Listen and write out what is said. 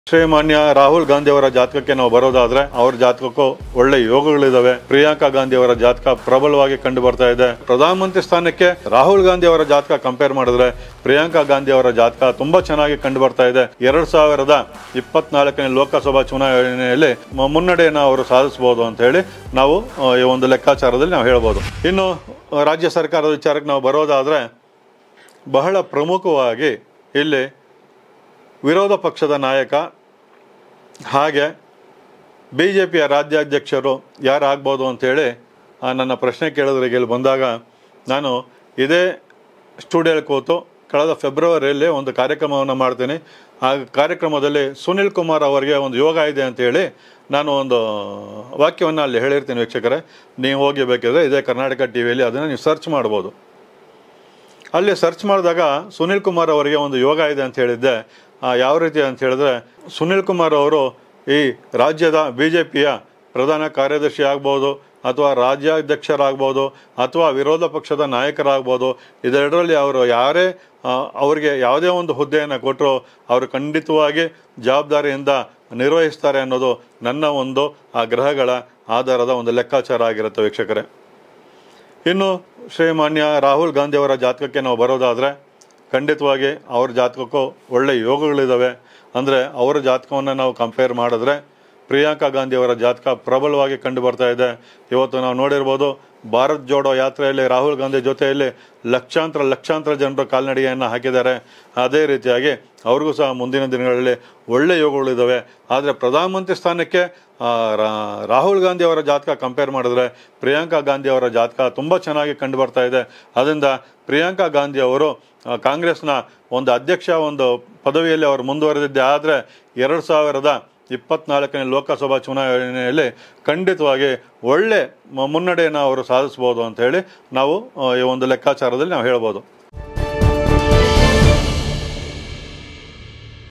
ಶ್ರೀಮಾನ್ಯ ರಾಹುಲ್ ಗಾಂಧಿ ಅವರ ಜಾತಕಕ್ಕೆ ನಾವು ಬರೋದಾದ್ರೆ ಅವ್ರ ಜಾತಕಕ್ಕೂ ಒಳ್ಳೆ ಯೋಗಗಳಿದಾವೆ ಪ್ರಿಯಾಂಕಾ ಗಾಂಧಿ ಅವರ ಜಾತಕ ಪ್ರಬಲವಾಗಿ ಕಂಡು ಬರ್ತಾ ಇದೆ ಪ್ರಧಾನಮಂತ್ರಿ ಸ್ಥಾನಕ್ಕೆ ರಾಹುಲ್ ಗಾಂಧಿ ಅವರ ಜಾತಕ ಕಂಪೇರ್ ಮಾಡಿದ್ರೆ ಪ್ರಿಯಾಂಕಾ ಗಾಂಧಿ ಅವರ ಜಾತಕ ತುಂಬಾ ಚೆನ್ನಾಗಿ ಕಂಡು ಬರ್ತಾ ಇದೆ ಎರಡ್ ಸಾವಿರದ ಇಪ್ಪತ್ನಾಲ್ಕನೇ ಲೋಕಸಭಾ ಚುನಾವಣೆಯಲ್ಲಿ ಮ- ಮುನ್ನಡೆಯನ್ನು ಅವರು ಸಾಧಿಸಬಹುದು ಅಂತ ಹೇಳಿ ನಾವು ಆ, ಈ ಒಂದು ಲೆಕ್ಕಾಚಾರದಲ್ಲಿ ನಾವು ಹೇಳ್ಬೋದು ಇನ್ನು ಆ, ರಾಜ್ಯ ಸರ್ಕಾರದ ವಿಚಾರಕ್ಕೆ ನಾವು ಬರೋದಾದ್ರೆ ಬಹಳ ಪ್ರಮುಖವಾಗಿ ಇಲ್ಲಿ ವಿರೋಧ ಪಕ್ಷದ ನಾಯಕ ಹಾಗೆ ಬಿ ಜೆ ಪಿಯ ರಾಜ್ಯಾಧ್ಯಕ್ಷರು ಯಾರಾಗ್ಬೋದು ಅಂಥೇಳಿ ಆ, ನನ್ನ ಪ್ರಶ್ನೆ ಕೇಳೋದ್ರಿಗೆ ಇಲ್ಲಿ ಬಂದಾಗ ನಾನು ಇದೇ ಸ್ಟುಡಿಯೋಲ್ಲಿ ಕೂತು ಕಳೆದ ಫೆಬ್ರವರಿಯಲ್ಲಿ ಒಂದು ಕಾರ್ಯಕ್ರಮವನ್ನು ಮಾಡ್ತೀನಿ ಆ ಕಾರ್ಯಕ್ರಮದಲ್ಲಿ ಸುನಿಲ್ ಕುಮಾರ್ ಅವರಿಗೆ ಒಂದು ಯೋಗ ಇದೆ ಅಂತೇಳಿ ನಾನು ಒಂದು ವಾಕ್ಯವನ್ನು ಅಲ್ಲಿ ಹೇಳಿರ್ತೀನಿ ವೀಕ್ಷಕರೇ ನೀವು ಹೋಗಿ ಬೇಕಿದ್ರೆ ಇದೇ ಕರ್ನಾಟಕ ಟಿ ವಿಯಲ್ಲಿ ಅದನ್ನು ನೀವು ಸರ್ಚ್ ಮಾಡ್ಬೋದು ಅಲ್ಲಿ ಸರ್ಚ್ ಮಾಡಿದಾಗ ಸುನಿಲ್ ಕುಮಾರ್ ಅವರಿಗೆ ಒಂದು ಯೋಗ ಇದೆ ಅಂತ ಹೇಳಿದ್ದೆ ಆ, ಯಾವ ರೀತಿ ಅಂತ ಹೇಳಿದ್ರೆ ಸುನಿಲ್ ಕುಮಾರ್ ಅವರು ಈ ರಾಜ್ಯದ ಬಿ ಜೆ ಪಿಯ ಪ್ರಧಾನ ಕಾರ್ಯದರ್ಶಿ ಆಗ್ಬೋದು ಅಥವಾ ರಾಜ್ಯಾಧ್ಯಕ್ಷರಾಗ್ಬೋದು ಅಥವಾ ವಿರೋಧ ಪಕ್ಷದ ನಾಯಕರಾಗ್ಬೋದು ಇದೆರಡರಲ್ಲಿ ಅವರು ಯಾರೇ ಆ, ಅವರಿಗೆ ಯಾವುದೇ ಒಂದು ಹುದ್ದೆಯನ್ನು ಕೊಟ್ಟರು ಅವರು ಖಂಡಿತವಾಗಿ ಜವಾಬ್ದಾರಿಯಿಂದ ನಿರ್ವಹಿಸ್ತಾರೆ ಅನ್ನೋದು ನನ್ನ ಒಂದು ಆ ಗ್ರಹಗಳ ಆಧಾರದ ಒಂದು ಲೆಕ್ಕಾಚಾರ ಆಗಿರುತ್ತೆ ವೀಕ್ಷಕರೇ ಇನ್ನು ಶ್ರೀಮಾನ್ಯ ರಾಹುಲ್ ಗಾಂಧಿ ಅವರ ಜಾತಕಕ್ಕೆ ನಾವು ಬರೋದಾದರೆ ಖಂಡಿತವಾಗಿ ಅವ್ರ ಜಾತಕಕ್ಕೂ ಒಳ್ಳೆ ಯೋಗಗಳಿದ್ದಾವೆ ಅಂದರೆ ಅವರ ಜಾತಕವನ್ನು ನಾವು ಕಂಪೇರ್ ಮಾಡಿದ್ರೆ ಪ್ರಿಯಾಂಕಾ ಗಾಂಧಿ ಅವರ ಜಾತಕ ಪ್ರಬಲವಾಗಿ ಕಂಡು ಬರ್ತಾ ಇದೆ ಇವತ್ತು ನಾವು ನೋಡಿರ್ಬೋದು ಭಾರತ್ ಜೋಡೋ ಯಾತ್ರೆಯಲ್ಲಿ ರಾಹುಲ್ ಗಾಂಧಿ ಜೊತೆಯಲ್ಲಿ ಲಕ್ಷಾಂತರ ಲಕ್ಷಾಂತರ ಜನರು ಕಾಲ್ನಡಿಗೆಯನ್ನು ಹಾಕಿದ್ದಾರೆ ಅದೇ ರೀತಿಯಾಗಿ ಅವ್ರಿಗೂ ಸಹ ಮುಂದಿನ ದಿನಗಳಲ್ಲಿ ಒಳ್ಳೆ ಯೋಗಗಳಿದ್ದಾವೆ ಆದರೆ ಪ್ರಧಾನಮಂತ್ರಿ ಸ್ಥಾನಕ್ಕೆ ಆ, ರಾ- ರಾಹುಲ್ ಗಾಂಧಿ ಅವರ ಜಾತಕ ಕಂಪೇರ್ ಮಾಡಿದ್ರೆ ಪ್ರಿಯಾಂಕಾ ಗಾಂಧಿ ಅವರ ಜಾತಕ ತುಂಬ ಚೆನ್ನಾಗಿ ಕಂಡು ಬರ್ತಾ ಇದೆ ಅದರಿಂದ ಪ್ರಿಯಾಂಕಾ ಗಾಂಧಿ ಅವರು ಆ, ಕಾಂಗ್ರೆಸ್ನ ಒಂದು ಅಧ್ಯಕ್ಷ ಒಂದು ಪದವಿಯಲ್ಲಿ ಅವರು ಮುಂದುವರೆದಿದ್ದೆ ಆದರೆ ಎರಡು ಸಾವಿರದ ಇಪ್ಪತ್ನಾಲ್ಕನೇ ಲೋಕಸಭಾ ಚುನಾವಣೆಯಲ್ಲಿ ಖಂಡಿತವಾಗಿ ಒಳ್ಳೆ ಮ- ಮುನ್ನಡೆಯನ್ನು ಅವರು ಸಾಧಿಸ್ಬೋದು ಅಂತ ಹೇಳಿ ನಾವು ಆ, ಈ ಒಂದು ಲೆಕ್ಕಾಚಾರದಲ್ಲಿ ನಾವು ಹೇಳ್ಬೋದು